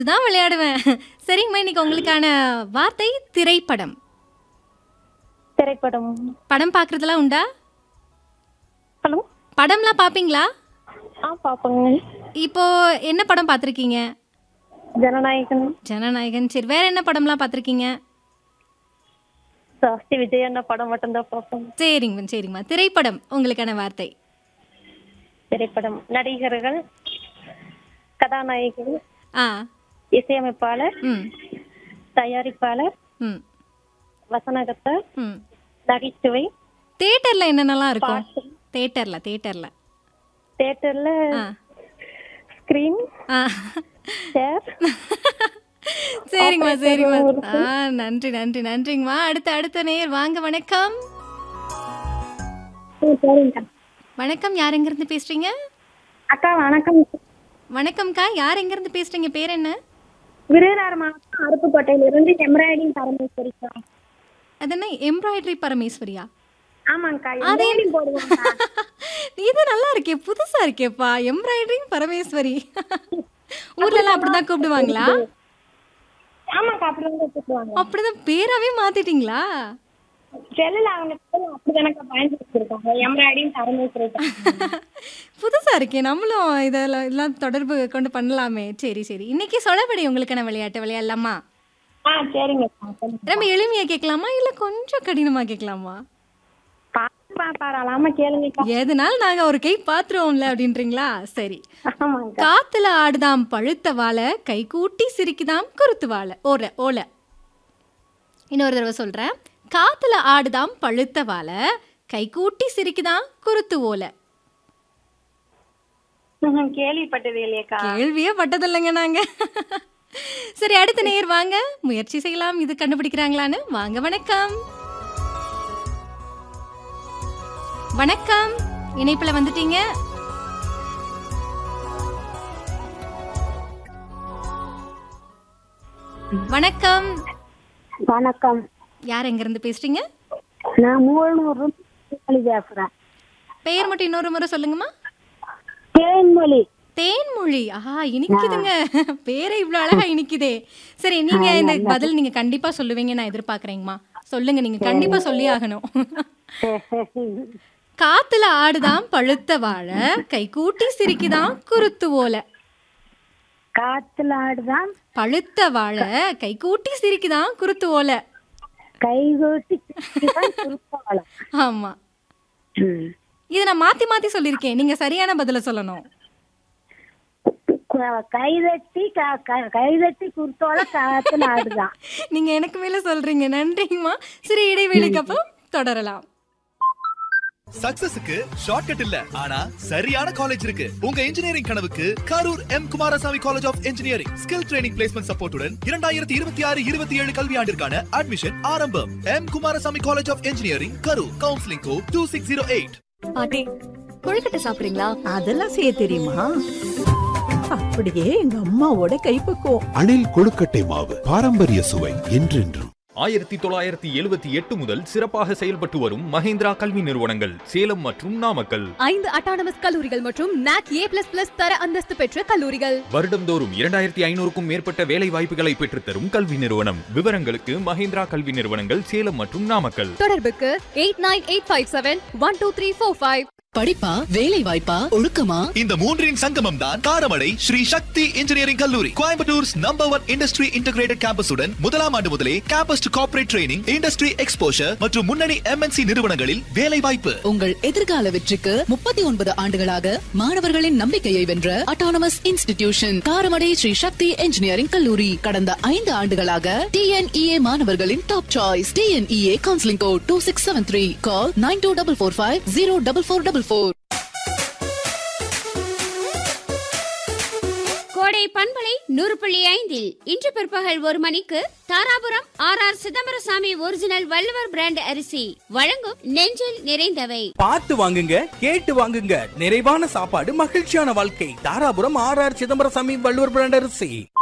தான் விளையாடுவேன் சரிங்கம்மா இன்னைக்கு உங்களுக்கான வார்த்தை திரைப்படம் திரைப்படம் படம் பார்க்குறதுலாம் உண்டா ஹலோ படம்லாம் பார்ப்பீங்களா ஆ பார்ப்போங்க இப்போ என்ன படம் பார்த்துருக்கீங்க ஜனநாயகன் ஜனநாயகன் சரி வேற என்ன படம்லாம் பார்த்துருக்கீங்க ஜாஸ்தி விஜய் அண்ணா படம் மட்டும்தான் பார்ப்போம் சரிங்க சரிங்கம்மா திரைப்படம் உங்களுக்கான வார்த்தை திரைப்படம் நடிகர்கள் கதாநாயகன் ஆ இசையமைப்பாளர் ம் தயாரிப்பாளர் ம் வசனகர்த்தர் ம் நகைச்சுவை தேட்டரில் என்னென்னலாம் இருக்கும் பாட்டு தேட்டரில் தேட்டரில் தேட்டர்ல ஆ ஸ்கிரீன் ஆ சேர் சரிங்கம்மா சரிங்கம்மா ஆ நன்றி நன்றி நன்றிங்கம்மா அடுத்த அடுத்த நேர் வாங்க வணக்கம் சரிங்க வணக்கம் யார் எங்கேருந்து பேசுறீங்க அக்கா வணக்கம் வணக்கம்க்கா யார் எங்கேருந்து பேசுறீங்க பேர் என்ன விருதுநகர் மாவட்டம் அருப்புக்கோட்டையிலிருந்து எம்ப்ராய்டிங் பரமேஸ்வரிக்கா அது என்ன எம்ப்ராய்டரி பரமேஸ்வரியா ஆமாங்கக்கா அதே- எம்ப்ராய்டிங் போடுவாங்க இது நல்லா இருக்கே புதுசா இருக்கேப்பா எம்ப்ராய்டரிங் பரமேஸ்வரி ஊர்ல எல்லாம் அப்படிதான் கூப்பிடுவாங்களா ஆமாக்கா அப்படிதான் கூப்பிடுவாங்க அப்படிதான் பேராவே மாத்திட்டீங்களா செல்லுல அவங்க பேரு அப்படிதானக்கா பயன்படுத்திருக்காங்க எம்ப்ராய்டிஙங் பரமேஸ்வரி புதுசா இருக்கே நம்மளும் இதெல்லாம் எல்லாம் தொடர்பு கொண்டு பண்ணலாமே சரி சரி இன்னைக்கு சொலபடி உங்களுக்கான விளையாட்டு விளையாடலாமா ஆ சரிங்கக்கா சொல்லுங்க. ரொம்ப எளிமையா கேட்கலாமா இல்ல கொஞ்சம் கடினமா கேட்கலாமா பாத்து பாப்பாராலாம கேளுங்கக்கா எதனால நாங்க ஒரு கை பாத்துருவோம்ல அப்படின்றீங்களா சரி ஆமாங்கக்கா காத்துல ஆடுதாம் பழுத்த வாழை கை கூட்டி சிரிக்குதாம் குருத்து வாழை ஓல ஓல இன்னொரு தடவை சொல்றேன் காத்துல ஆடுதாம் பழுத்த வாழை கை கூட்டி சிரிக்குதாம் குருத்து ஓலை ம்ஹும், கேள்விப்பட்டது இல்லையக்கா கேள்வியே பட்டதில்லைங்க நாங்க சரி அடுத்த நேர் வாங்க முயற்சி செய்யலாம் இது கண்டுபிடிக்கிறாங்களான்னு வாங்க வணக்கம் வணக்கம் இணைப்புல வந்துட்டீங்க வணக்கம் வணக்கம் யார் எங்க இருந்து பேசுறீங்க நான் மூலனூர் பேசுறேன் பெயர் மட்டும் இன்னொரு முறை சொல்லுங்கம்மா தேன்மொழி தேன்மொழி ஆஹா இனிக்குதுங்க பேரே இவ்வளவு அழகா இனிக்குதே சரி நீங்க இந்த பதில் நீங்க கண்டிப்பா சொல்லுவீங்க நான் எதிர்பார்க்கறேங்கம்மா சொல்லுங்க நீங்க கண்டிப்பா சொல்லி ஆகணும் காத்துல ஆடுதாம் பழுத்த வாழை கை கூட்டி சிரிக்குதாம் குருத்து ஓலை காத்துல ஆடுதான் பழுத்த வாழை கை கூட்டி சிரிக்குதாம் குருத்து ஓலை கைகூட்டி திருப்பாளம் ஆமா இது நான் மாத்தி மாத்தி சொல்லியிருக்கேன் நீங்க சரியான பதில சொல்லணும் கைதட்டி கைதட்டி குருத்தோட காத்துல ஆடுதான் நீங்க எனக்கு மேல சொல்றீங்க நன்றிங்கம்மா சரி இடைவேளைக்கு அப்புறம் தொடரலாம் சக்சஸுக்கு ஷார்ட்கட் இல்ல ஆனா சரியான காலேஜ் இருக்கு உங்க இன்ஜினியரிங் கனவுக்கு Karur M Kumarasamy college of engineering skill training placement சப்போர்ட்டுடன் இரண்டாயிரத்தி இருபத்தி ஆறு இருபத்தி ஏழு கல்வியாண்டிற்கான அட்மிஷன் ஆரம்பம் M Kumarasamy college of engineering Karur counselling code two six zero eight பாட்டி கொழுக்கட்டை சாப்பிடுறீங்களா அதெல்லாம் செய்ய தெரியுமா அப்படியே எங்க அம்மாவோட கைப்பக்குவம் அணில் கொழுக்கட்டை மாவு பாரம்பரிய சுவை என்றென்றும் ஆயிரத்தி தொள்ளாயிரத்தி எழுபத்தி எட்டு முதல் சிறப்பாக செயல்பட்டு வரும் மஹேந்திரா கல்வி நிறுவனங்கள் சேலம் மற்றும் நாமக்கல் ஐந்து அட்டானமஸ் கல்லூரிகள் மற்றும் நாக் ஏ பிளஸ் பிளஸ் தர அந்தஸ்து பெற்ற கல்லூரிகள் வருடந்தோறும் இரண்டாயிரத்தி ஐநூறுக்கும் மேற்பட்ட வேலை வாய்ப்புகளை பெற்றுத்தரும் கல்வி நிறுவனம் விவரங்களுக்கு மஹேந்திரா கல்வி நிறுவனங்கள் சேலம் மற்றும் நாமக்கல் தொடர்புக்கு eight nine eight five seven one two three four five படிப்பா வேலை வாய்ப்பா ஒழுக்கமா இந்த மூன்றின் சங்கமம் தான் காரமடை ஸ்ரீ சக்தி இன்ஜினியரிங் கல்லூரி Coimbatore's number one industry integrated கேம்பஸுடன் முதலாம் ஆண்டு முதலே campus to corporate training industry exposure மற்றும் முன்னணி எம்என்சி நிறுவனங்களில் வேலை வாய்ப்பு உங்கள் எதிர்கால வெற்றிக்கு முப்பத்தி ஒன்பது ஆண்டுகளாக மாணவர்களின் நம்பிக்கையை வென்ற autonomous institution Karamadai Sri Sakthi engineering கல்லூரி கடந்த ஐந்து ஆண்டுகளாக டிஎன்இஏ மாணவர்களின் top choice TNEA counselling code two six seven three call nine two double four five zero double four double four Kodai பண்பலை நூறு புள்ளி ஐந்தில் இன்று பிற்பகல் ஒரு மணிக்கு Dharapuram R R Chidambarasamy original Valluvar brand அரிசி வழங்கும் நெஞ்சில் நிறைந்தவை பார்த்து வாங்குங்க கேட்டு வாங்குங்க நிறைவான சாப்பாடு மகிழ்ச்சியான வாழ்க்கை Dharapuram R R Chidambarasamy Valluvar brand அரிசி